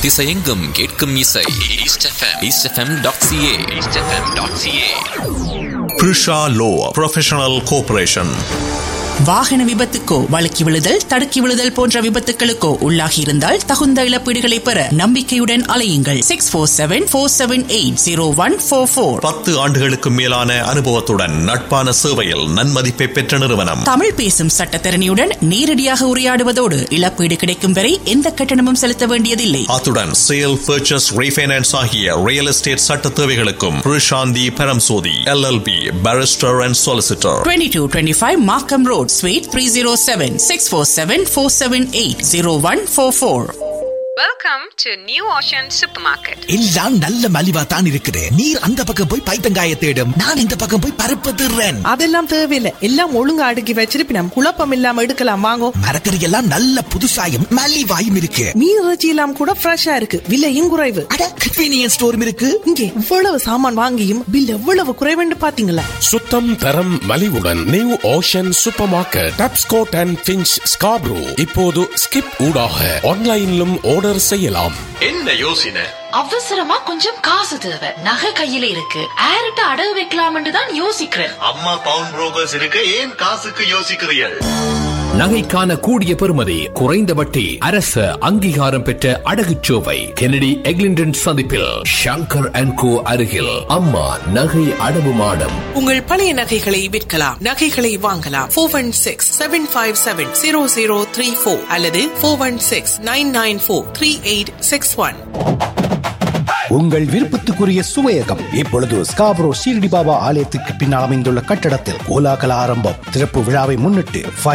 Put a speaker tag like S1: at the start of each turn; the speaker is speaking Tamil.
S1: திசையெங்கும் கேட்கும் இசை east F M east F M dot C A east F M dot C A
S2: Prisha Law Professional Corporation.
S3: வாகன விபத்துக்கோ வழுக்கி விழுதல் தடுக்கி விழுதல் போன்ற விபத்துகளுக்கோ உள்ளாகி இருந்தால் தகுந்த இழப்பீடுகளை பெற நம்பிக்கையுடன் அலையுங்கள் six four seven four seven eight zero one four four
S2: பத்து ஆண்டுகளுக்கு மேலான அனுபவத்துடன் நட்பான சேவையில் நன்மதிப்பை பெற்ற நிறுவனம்
S3: தமிழ் பேசும் சட்டத்தரணியுடன் நேரடியாக உரையாடுவதோடு இழப்பீடு கிடைக்கும் வரை எந்த கட்டணமும் செலுத்த வேண்டியதில்லை
S2: அத்துடன் சேல் பர்ச்சேஸ் ரீஃபைனான்ஸ் ஆகிய ரியல் எஸ்டேட் சட்ட தேவைகளுக்கும் Prishanthi Paramsothy L L P barrister and solicitor
S3: twenty two twenty five Markham road suite three zero seven six four seven four seven eight zero one four four
S4: Welcome to New Ocean Supermarket.
S5: எல்லாம் நல்ல மலிவா தான் இருக்குது நீர் அந்த பக்கம் போய் பைத்தங்காய தேடும் நான் இந்த பக்கம் போய் பருப்பு திருறேன்
S6: அதெல்லாம் தேவையில்லை எல்லாம் ஒழுங்கா அடுக்கி வச்சிருப்பினம் குழப்பம் இல்லாம எடுக்கலாம் வாங்கோ
S5: மரக்கறி எல்லாம் நல்ல புதுசாயும் மலிவாயும் இருக்கு
S6: மீன் இறைச்சி எல்லாம் கூட ஃப்ரெஷ்ஷா இருக்கு விலையும் குறைவு
S5: அட கன்வீனியன்ஸ் ஸ்டோரும் இருக்கு
S6: இங்கே இவ்வளவு சாமான் வாங்கியும் பில் எவ்வளவு குறைவுன்னு பாத்தீங்களா
S7: சுத்தம் தரம் மலிவுடன் new ocean super market Tapscott and Finch Scarborough இப்போது ஸ்கிப் ஊடாக ஆன்லைனிலும் ஆர்டர் செய்யலாம்
S2: என்ன யோசனை
S8: அவசரமா கொஞ்சம் காசு தேவை நகை கையில இருக்கு ஆரிட்ட அடகு வைக்கலாம்னு தான் யோசிக்கிறேன்
S2: அம்மா பவுன் புரோக்கர்ஸ் இருக்க ஏன் காசுக்கு யோசிக்கிறீர்கள்
S9: நகைக்கான கூடிய பெறுமதி குறைந்த வட்டி அரச அங்கீகாரம் பெற்ற அடகுச்சோவை கெனடி எக்லிண்டன் சந்திப்பில் ஷங்கர் அண்ட் கோ அருகில் அம்மா நகை அடவு மாடம்
S6: உங்கள் பழைய நகைகளை விற்கலாம் நகைகளை வாங்கலாம் four one six seven five seven zero zero three four அல்லது four one six nine nine four three eight six one
S10: உங்கள் விருப்பத்துக்குரிய சுவையகம் இப்பொழுது ஸ்காப்ரோ ஷீரடி பாபா ஆலயத்துக்கு பின்னால் அமைந்துள்ள கட்டடத்தில் கோலாகல ஆரம்பம் திறப்பு விழாவை முன்னிட்டு